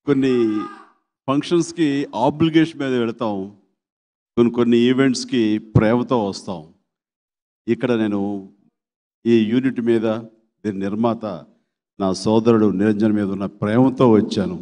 కొన్ని ఫంక్షన్స్కి ఆబ్లిగేషన్ మీద వెళతాం కొన్ని కొన్ని ఈవెంట్స్కి ప్రేమతో వస్తాం ఇక్కడ నేను ఈ యూనిట్ మీద దీని నిర్మాత నా సోదరుడు నిరంజన్ మీద ఉన్న ప్రేమతో వచ్చాను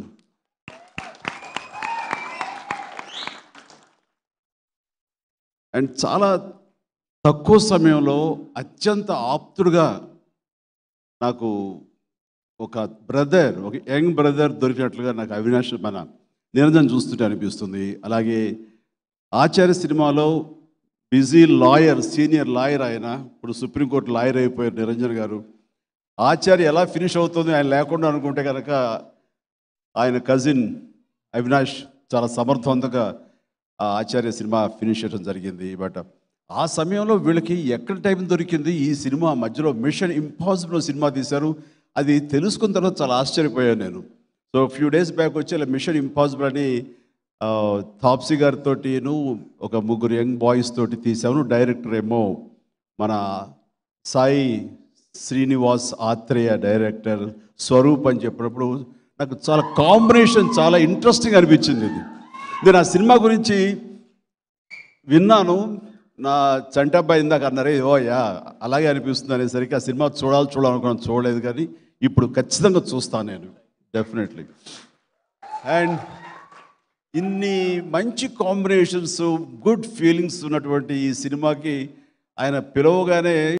అండ్ చాలా తక్కువ సమయంలో అత్యంత ఆప్తుడుగా నాకు ఒక బ్రదర్ ఒక యంగ్ బ్రదర్ దొరికినట్లుగా నాకు అవినాష్ మన నిరంజన్ చూస్తుంటే అనిపిస్తుంది అలాగే ఆచార్య సినిమాలో బిజీ లాయర్ సీనియర్ లాయర్ ఆయన ఇప్పుడు సుప్రీంకోర్టు లాయర్ అయిపోయారు నిరంజన్ గారు ఆచార్య ఎలా ఫినిష్ అవుతుంది ఆయన లేకుండా అనుకుంటే కనుక ఆయన కజిన్ అవినాష్ చాలా సమర్థవంతంగా ఆ ఆచార్య సినిమా ఫినిష్ చేయడం జరిగింది బట్ ఆ సమయంలో వీళ్ళకి ఎక్కడ టైం దొరికింది ఈ సినిమా మధ్యలో మిషన్ ఇంపాసిబుల్ సినిమా తీశారు అది తెలుసుకున్న తర్వాత చాలా ఆశ్చర్యపోయాను నేను సో ఫ్యూ డేస్ బ్యాక్ వచ్చి ఇలా మిషన్ ఇంపాసిబుల్ అని ఆ, తాప్సీ గారితోటిను ఒక ముగ్గురు యంగ్ బాయ్స్ తోటి తీసాము డైరెక్టర్ ఏమో మన సాయి శ్రీనివాస్ ఆత్రేయ డైరెక్టర్ స్వరూప్ అని చెప్పినప్పుడు నాకు చాలా కాంబినేషన్ చాలా ఇంట్రెస్టింగ్ అనిపించింది ఇది నేను ఆ సినిమా గురించి విన్నాను నా చంటబ్బాయి ఇందాక అన్నారే ఓ యా అలాగే అనిపిస్తుంది అనేసరికి ఆ సినిమా చూడాలి చూడాలనుకున్నాను చూడలేదు కానీ ఇప్పుడు ఖచ్చితంగా చూస్తాను నేను డెఫినెట్లీ అండ్ ఇన్ని మంచి కాంబినేషన్స్ గుడ్ ఫీలింగ్స్ ఉన్నటువంటి ఈ సినిమాకి ఆయన పిలవగానే